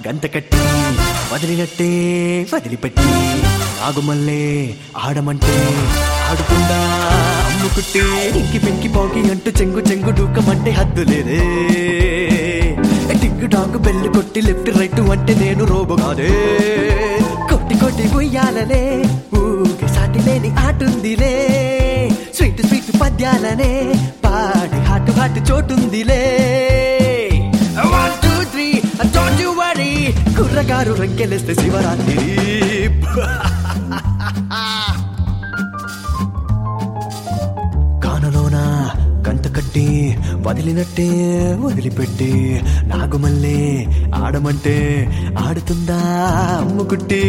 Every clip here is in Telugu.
గంత కట్టి వదిలినట్టే వదిలిపెట్టి నాగుమల్లే ఆడమంటే ఆడుకుండా అమ్ముకుట్టి ఇంకి పెంకి పోకి అంటూ చెంగు చెంగు డూకమంటే హద్దు లేదే టింగు డాంగు బెల్లు కొట్టి లెఫ్ట్ రైట్ అంటే నేను రోబో కాదే కొట్టి కొట్టి ఉయ్యాలనే ఊగే సాటి లేని ఆటుందిలే స్వీట్ స్వీట్ పద్యాలనే పాడి హాటు హాటు చోటుందిలే one two three don't you worry కుర్రగారు రంకెలేస్తే శివరాత్రి కానలోన కంట కట్టి వదిలినట్టే వదిలిపెట్టి నాగుమల్లే ఆడమంటే ఆడుతుందా అమ్ముకుట్టి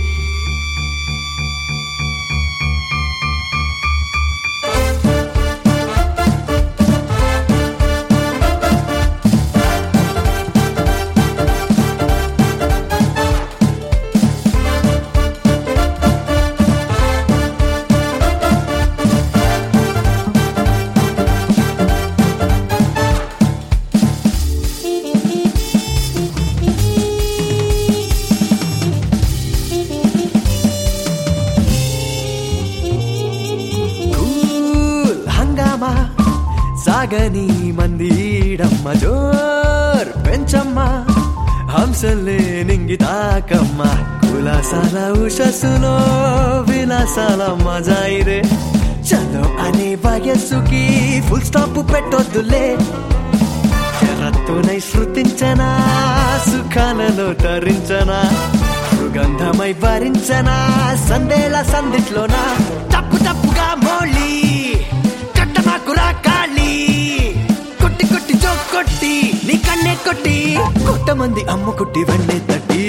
కూల్ హంగామా సాగని మందీడమ్మ జోర్ పెంచమ్మ హంసలే నింగితాకమ్మ కులాసాల ఉషస్సులో విలాసాల మజాయిరే చలో అనే వయస్సుకి ఫుల్ స్టాప్ పెట్టొద్దులే చెరత్తునై శృతించనా సుఖాలలో తరించనా సుగంధమై భరించనా సందేల సందిట్లోనా తప్పు తప్పుగా మోళి కట్ట నాకురా కాళీ కొట్టి కొట్టి చో కొట్టి నీ కన్నే కొట్టి కొట్టమంది అమ్మ కొట్టి వెండే తట్టి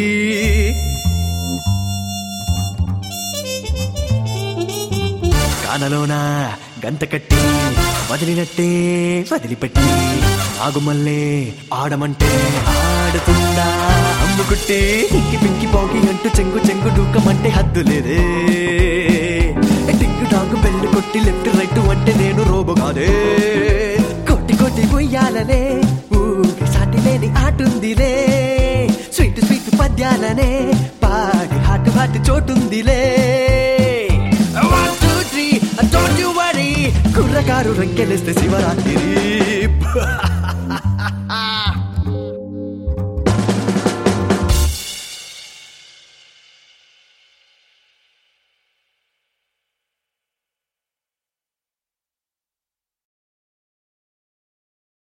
కానలోన గంత కట్టి వదిలినట్టే వదిలిపెట్టి ఆగుమల్లే ఆడమంటే ఆడుతుందా అమ్ముకుట్టి ఇంకి పింకి పోకి అంటూ చెంగు చెంగు డూకమంటే హద్దు లేదే టింగు డాంగు బెల్లు కొట్టి లెఫ్ట్ రైట్ అంటే నేను రోబో కాదే కొట్టి కొట్టి ఉయ్యాలనే ఊగి సాటి లేని ఆటుందిలే స్వీట్ స్వీట్ పద్యాలనే పాడి హాటు హాటు చోటుందిలే one two three don't you worry కుర్రగారు రంకెలేస్తే శివరాత్రి